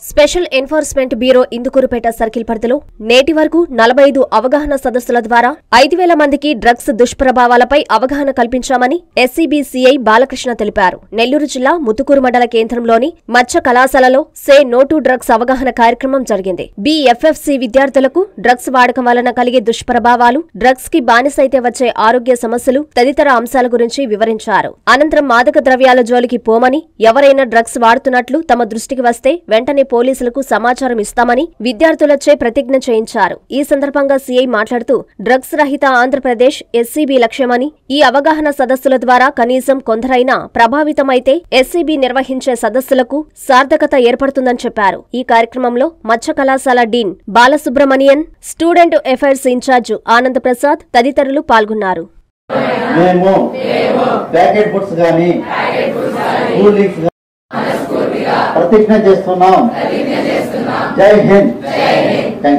special enforcement bureau Indukurpet circle పరిధిలో నేటి వరకు నలభై ఐదు అవగాహన సదస్సుల ద్వారా ఐదు వేల మందికి డ్రగ్స్ దుష్ప్రభావాలపై అవగాహన కల్పించామని ఎస్సీబీ సీఐ బాలకృష్ణ తెలిపారు నెల్లూరు జిల్లా ముతుకూరు మండల కేంద్రంలోని మత్స్య కళాశాలలో సే నో టు డ్రగ్స్ అవగాహన కార్యక్రమం జరిగింది బీఎఫ్ఎఫ్సి విద్యార్థులకు డ్రగ్స్ వాడకం వలన కలిగే దుష్ప్రభావాలు డ్రగ్స్ కి బానిసైతే వచ్చే ఆరోగ్య సమస్యలు తదితర అంశాల గురించి వివరించారు అనంతరం మాదక ద్రవ్యాల జోలికి పోమని ఎవరైనా డ్రగ్స్ వాడుతున్నట్లు తమ దృష్టికి వస్తే వెంటనే పోలీసులకు సమాచారం ఇస్తామని విద్యార్థులచే ప్రతిజ్ఞ చేయించారు ఈ సందర్భంగా సీఐ మాట్లాడుతూ డ్రగ్స్ రహిత ఆంధ్రప్రదేశ్ ఎస్సీబీ లక్ష్యమని ఈ అవగాహన సదస్సుల ద్వారా కనీసం కొందరైనా ప్రభావితమైతే ఎస్సీబీ నిర్వహించే సదస్సులకు సార్థకత ఏర్పడుతుందని చెప్పారు ఈ కార్యక్రమంలో మత్స్య కళాశాల dean Balasubramanian student affairs incharge Anand Prasad తదితరులు పాల్గొన్నారు మేము ప్యాకెట్ ఫుడ్స్ కానీ కూల్ డ్రింక్స్ గానీ ప్రతిజ్ఞ చేస్తున్నాం జై హింద్ థాంక్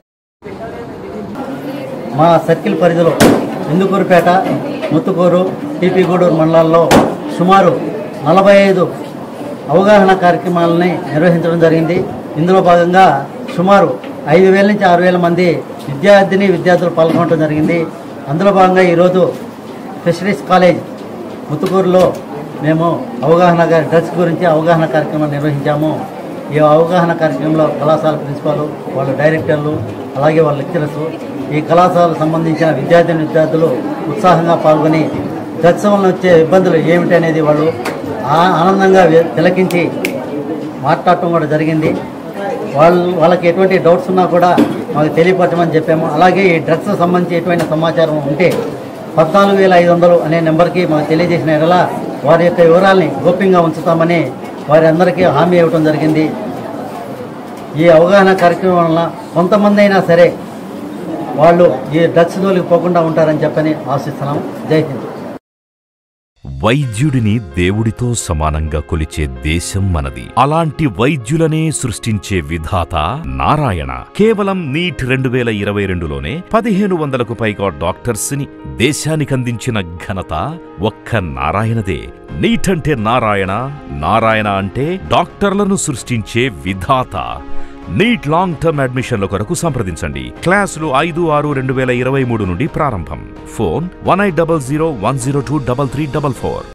మా సర్కిల్ పరిధిలో ఇందుకూరుపేట ముత్తుకూరు టీపీగూడూరు మండలాల్లో సుమారు నలభై ఐదు అవగాహన కార్యక్రమాలని నిర్వహించడం జరిగింది ఇందులో భాగంగా సుమారు ఐదు వేల నుంచి ఆరు వేల మంది విద్యార్థిని విద్యార్థులు పాల్గొనడం జరిగింది అందులో భాగంగా ఈరోజు ఫిషరీస్ కాలేజ్ ముత్తుకూరులో మేము అవగాహన గా- డ్రగ్స్ గురించి అవగాహన కార్యక్రమం నిర్వహించాము ఈ అవగాహన కార్యక్రమంలో కళాశాల ప్రిన్సిపాల్ వాళ్ళ డైరెక్టర్లు అలాగే వాళ్ళ లెక్చరర్స్ ఈ కళాశాలకు సంబంధించిన విద్యార్థిని విద్యార్థులు ఉత్సాహంగా పాల్గొని డ్రగ్స్ వలన వచ్చే ఇబ్బందులు ఏమిటి అనేది వాళ్ళు ఆ- ఆనందంగా వె- తిలకించి మాట్లాడటం కూడా జరిగింది వాళ్ళు వాళ్ళకి ఎటువంటి డౌట్స్ ఉన్నా కూడా మాకు తెలియపరచమని చెప్పాము అలాగే ఈ డ్రగ్స్ సంబంధించి ఎటువంటి సమాచారం ఉంటే పద్నాలుగు వేల ఐదు వందలు అనే నెంబర్కి మాకు తెలియజేసిన ఎడల వారి యొక్క వివరాల్ని గోప్యంగా ఉంచుతామని వారి అందరికీ హామీ ఇవ్వడం జరిగింది ఈ అవగాహన కార్యక్రమం వలన కొంతమంది అయినా సరే వాళ్ళు ఈ డ్రగ్స్ జోలికి పోకుండా ఉంటారని చెప్పని ఆశిస్తున్నాం జై హింద్ వైద్యుడిని దేవుడితో సమానంగా కొలిచే దేశం మనది అలాంటి వైద్యులనే సృష్టించే విధాత నారాయణ కేవలం నీట్ రెండు వేల ఇరవై రెండులోనే పదిహేను వందలకు పైగా డాక్టర్స్ ని దేశానికందించిన ఘనత ఒక్క నారాయణదే నీట్ అంటే నారాయణ నారాయణ అంటే డాక్టర్లను సృష్టించే విధాత నీట్ లాంగ్ టర్మ్ అడ్మిషన్ల కొరకు సంప్రదించండి క్లాసులు ఐదు ఆరు రెండు వేల ఇరవై మూడు నుండి ప్రారంభం phone one eight double zero one zero two double three double four